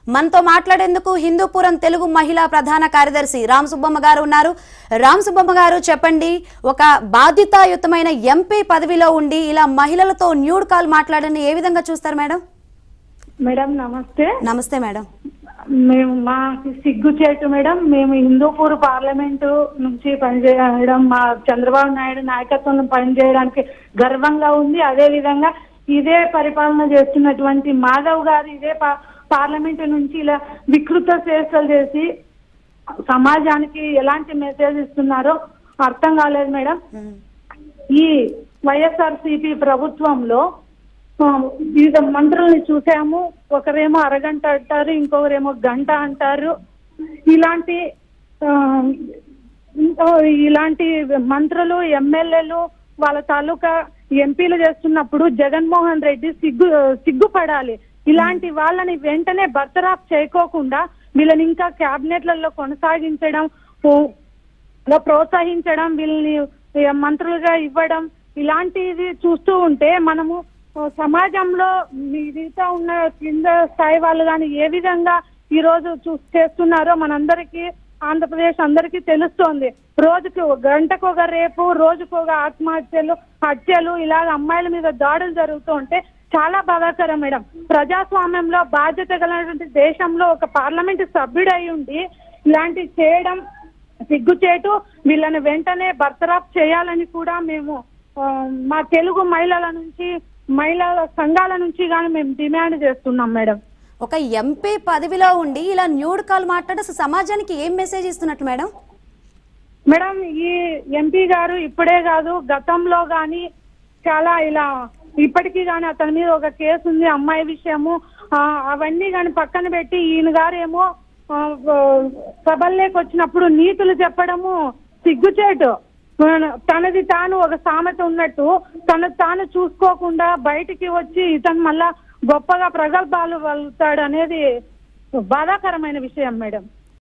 మనతో మాట్లాడేందుకు హిందూపురం తెలుగు మహిళా ప్రధాన కార్యదర్శి రామ్ సుబ్బమ్మ గారు ఉన్నారు రామ్ సుబ్బమ్మ గారు చెప్పండి ఒక బాధ్యతాయుతమైన ఎంపీ పదవిలో ఉండి ఇలా మహిళలతో న్యూడ్ కాల్ మాట్లాడని ఏ విధంగా చూస్తారు మేడం మేడం నమస్తే నమస్తే మేడం మేము మాకు సిగ్గుచేటు మేడం మేము హిందూపూర్ పార్లమెంటు నుంచి పనిచేయడం మా చంద్రబాబు నాయుడు నాయకత్వంలో పనిచేయడానికి గర్వంగా ఉంది అదే విధంగా ఇదే పరిపాలన చేస్తున్నటువంటి మాధవ్ గారు ఇదే పా- పార్లమెంటు నుంచి ఇలా వికృత చేష్టలు చేసి సమాజానికి ఎలాంటి మెసేజ్ ఇస్తున్నారో అర్థం కాలేదు మేడం ఈ వైఎస్ఆర్ సిపి ప్రభుత్వంలో ఆ, వివిధ మంత్రుల్ని చూసాము ఒకరేమో అరగంట అంటారు ఇంకొకరేమో గంట అంటారు ఇలాంటి ఆ, ఇంకో ఇలాంటి మంత్రులు ఎమ్మెల్యేలు వాళ్ళ తాలూకా ఎంపీలు చేస్తున్నప్పుడు జగన్మోహన్ రెడ్డి సిగ్గు సిగ్గుపడాలి ఇలాంటి వాళ్ళని వెంటనే బర్తరాఫ్ చేయకోకుండా వీళ్ళని ఇంకా క్యాబినెట్లలో కొనసాగించడం ఓ- లో ప్రోత్సహించడం వీళ్ళని ఏ, మంత్రులుగా ఇవ్వడం ఇలాంటిది చూస్తూ ఉంటే మనము ఆ, సమాజంలో మిగతా ఉన్న కింద స్థాయి వాళ్ళు కానీ ఏ విధంగా ఈ రోజు చూ చేస్తున్నారో మనందరికీ ఆంధ్రప్రదేశ్ అందరికీ తెలుస్తోంది రోజుకి ఒక గంటకు ఒక రేపు రోజుకు ఒక ఆత్మహత్యలు హత్యలు ఇలాగ అమ్మాయిల మీద దాడులు జరుగుతూ ఉంటే చాలా బాధాకరం మేడం ప్రజాస్వామ్యంలో బాధ్యత కలిగినటువంటి దేశంలో ఒక పార్లమెంట్ సభ్యుడై ఉండి ఇలాంటివి చేయడం సిగ్గుచేటు వీళ్ళని వెంటనే బర్తరాఫ్ చేయాలని కూడా మేము ఆ, మా తెలుగు మహిళల నుంచి మహిళల సంఘాల నుంచి కానీ మేము డిమాండ్ చేస్తున్నాం మేడం ఒక ఎంపీ పదవిలో ఉండి ఇలా న్యూడ్ కాల్ మాట్లాడి అసలు సమాజానికి ఏం మెసేజ్ ఇస్తున్నట్టు మేడం మేడం ఈ ఎంపీ గారు ఇప్పుడే కాదు గతంలో గాని చాలా ఇలా ఇప్పటికీ గాని అతని మీద ఒక కేసు ఉంది అమ్మాయి విషయము ఆ, అవన్నీ గాని పక్కన పెట్టి ఈయన గారు ఏమో ఆ, ఆ, సభల్లోకి వచ్చినప్పుడు నీతులు చెప్పడము సిగ్గుచేటు మన- తనది తాను ఒక సామెత ఉన్నట్టు తను తాను చూసుకోకుండా బయటికి వచ్చి ఇతను మళ్ళా గొప్పగా ప్రగల్భాలు వలుతాడు అనేది బాధాకరమైన విషయం మేడం